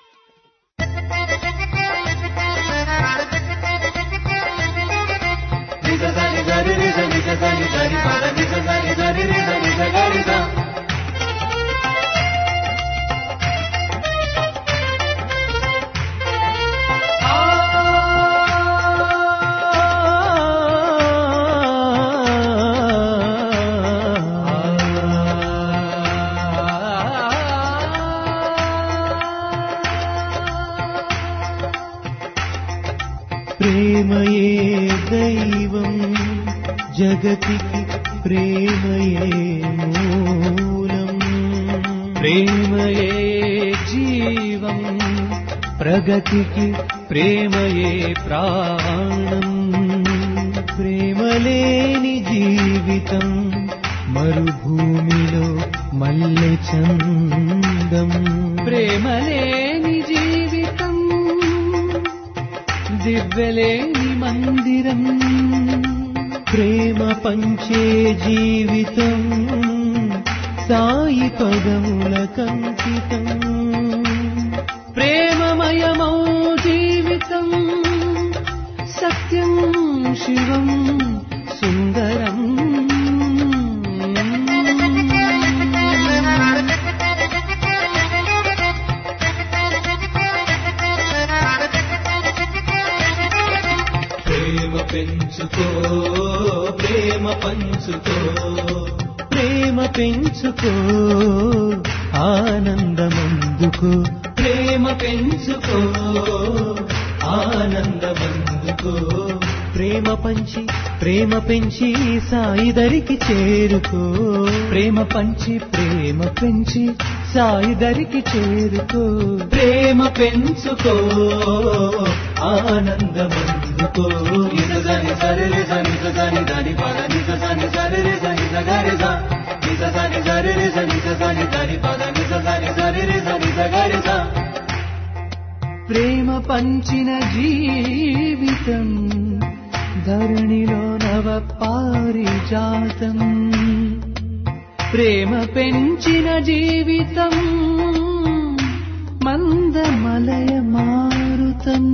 ప్రేమయే దైవం జగతికి ప్రేమయే మూలం ప్రేమయే జీవం ప్రగతికి ప్రేమయే ప్రాణం ప్రేమలేని జీవితం మరుభూమిలో మల్లె చందం ప్రేమలేని జీవితం దివ్యలేని మందిరం ప్రేమ పంచే జీవితం సాయి పదముల కంకితం ప్రేమమయమౌ జీవితం సత్యం శివం సుందరం ప్రేమ పెంచుకో ప్రేమ పంచుకో ప్రేమ పెంచుకో ఆనందమందుకో ప్రేమ పెంచుకో ఆనందమందుకో ప్రేమ పంచి ప్రేమ పెంచి సాయి దరికి చేరుకో ప్రేమ పంచి ప్రేమ పెంచి సాయి దరికి చేరుకో ప్రేమ పెంచుకో ఆనందమందుకో నిజని సరి నిజని సని దని పద నిజని సరి నిజని సగరి నిజని సరి నిజని సని ప్రేమ పంచిన జీవితం ధరణిలో నవ పారిజాతం ప్రేమ పెంచిన జీవితం మందమలయ మారుతం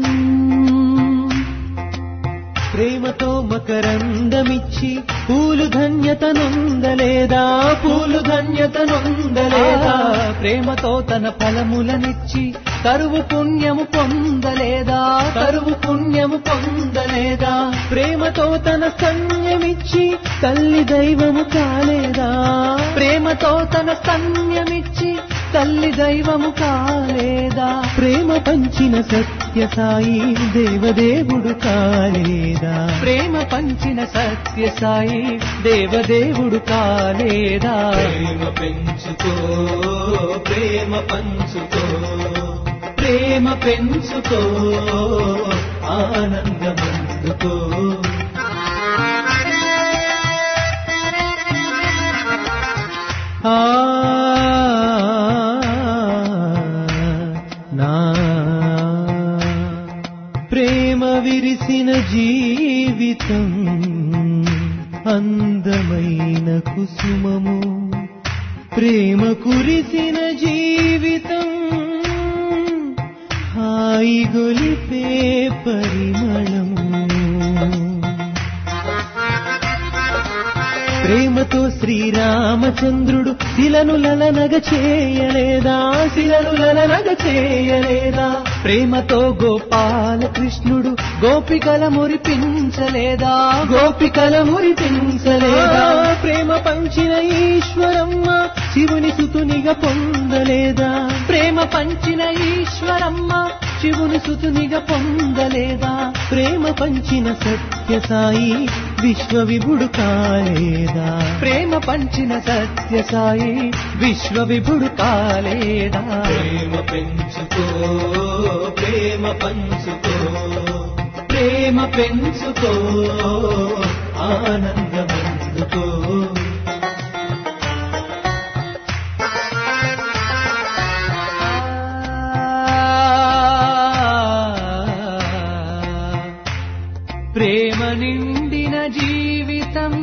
ప్రేమతో మకరందమిచ్చి పూలు ధన్యత నొందలేదా పూలు ధన్యత నొందలేదా ప్రేమతో తన ఫలములనిచ్చి తరువు పుణ్యము పొందలేదా తరువు పుణ్యము పొందలేదా ప్రేమతో తన సన్యమిచ్చి తల్లి దైవము కాలేదా ప్రేమతో తన సన్యమిచ్చి తల్లి దైవము కాలేదా ప్రేమ పంచిన సత్య సాయి దేవదేవుడు కాలేదా ప్రేమ పంచిన సత్య సాయి దేవదేవుడు కాలేదా ప్రేమ పెంచుకో ప్రేమ పంచుకో ప్రేమ పెంచుకో ఆనందమందుకో ఆ నా ప్రేమ విరిసిన జీవితం అందమైన కుసుమము ప్రేమ కురిసిన జీవితం హాయి గొలిపే పరిమళము ప్రేమతో శ్రీరామచంద్రుడు శిలను లలనగ చేయలేదా శిలను లలనగ చేయలేదా ప్రేమతో గోపాల కృష్ణుడు గోపికల మురిపించలేదా గోపికల మురిపించలేదా ప్రేమ పంచిన ఈశ్వరమ్మ శివుని సుతునిగా పొందలేదా ప్రేమ పంచిన ఈశ్వరమ్మ శివుని సుతునిగా పొందలేదా ప్రేమ పంచిన సత్య సాయి విశ్వ విభుడు కాలేదా ప్రేమ పంచిన సత్య సాయి విశ్వ విభుడు కాలేదా ప్రేమ పెంచుకో ప్రేమ పంచుకో ప్రేమ పెంచుకో ఆనందమందుకో ప్రేమ నిండిన జీవితం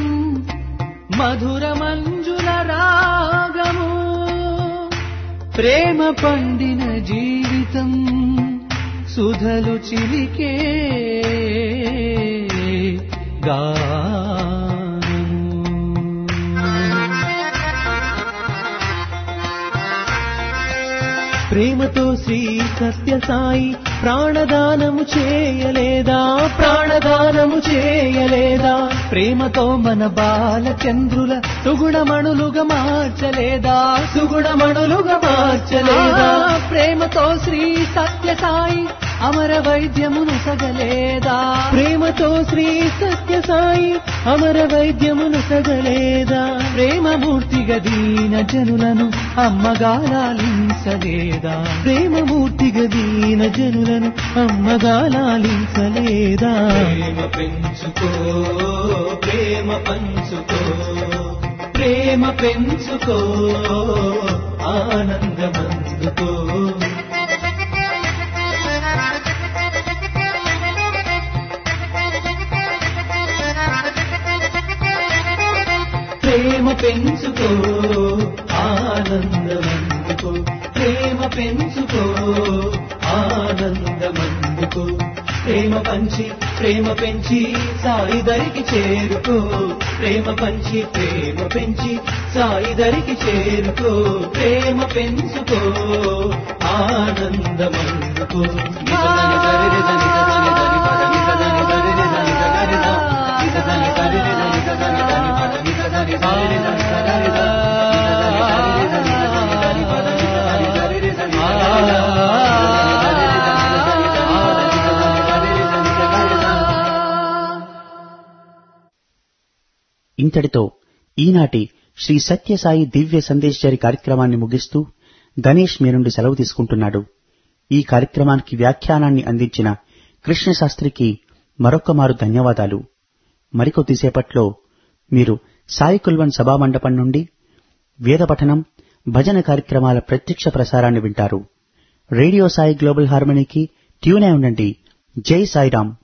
మధుర మంజుల రాగము ప్రేమ పండిన జీవితం సుధలు చిలికే గానము ప్రేమతో శ్రీ సత్య సాయి ప్రాణదానము చేయలేదా ప్రాణదానము చేయలేదా ప్రేమతో మన బాలచంద్రుల సుగుణమణులుగా మార్చలేదా సుగుణమణులుగా మార్చలేదా ప్రేమతో శ్రీ సత్య సాయి అమర వైద్యమును సగలేదా ప్రేమతో శ్రీ సత్య సాయి అమర వైద్యమును సగలేదా ప్రేమమూర్తిగా దీన జనులను అమ్మగాలాలించలేదా ప్రేమమూర్తిగా దీన జనులను అమ్మగాలాలించలేదా ప్రేమ పెంచుకో ప్రేమ పంచుకో ప్రేమ పెంచుకో ఆనందమందుకో ప్రేమ పెంచుకో ఆనందమందుకో ప్రేమ పెంచుకో ఆనందమందుకో ప్రేమ పంచి ప్రేమ పెంచి సాయి దరికి చేరుకో ప్రేమ పంచి ప్రేమ పెంచి సాయి దరికి చేరుకో ప్రేమ పెంచుకో ఆనందమందుకో నిజదని సరిరి దని సదని దని పద నిజదని సరిరి దని సగరి ద నిజదని సరిరి దని సదని దని పద నిజదని సరిరి దని సగరి ద నిజదని సరిరి దని సదని దని పద నిజదని సరిరి దని సగరి ద ఇంతటితో ఈనాటి శ్రీ సత్యసాయి దివ్య సందేశ్వరి కార్యక్రమాన్ని ముగిస్తూ గణేష్ మీ నుండి సెలవు తీసుకుంటున్నాడు ఈ కార్యక్రమానికి వ్యాఖ్యానాన్ని అందించిన కృష్ణశాస్త్రికి మరొక్కమారు ధన్యవాదాలు మరికొద్దిసేపట్లో మీరు సాయి కుల్వన్ సభామండపం నుండి వేద పఠనం భజన కార్యక్రమాల ప్రత్యక్ష ప్రసారాన్ని వింటారు రేడియో సాయి గ్లోబల్ హార్మనీకి ట్యూన్ అయి ఉండండి జై సాయిరామ్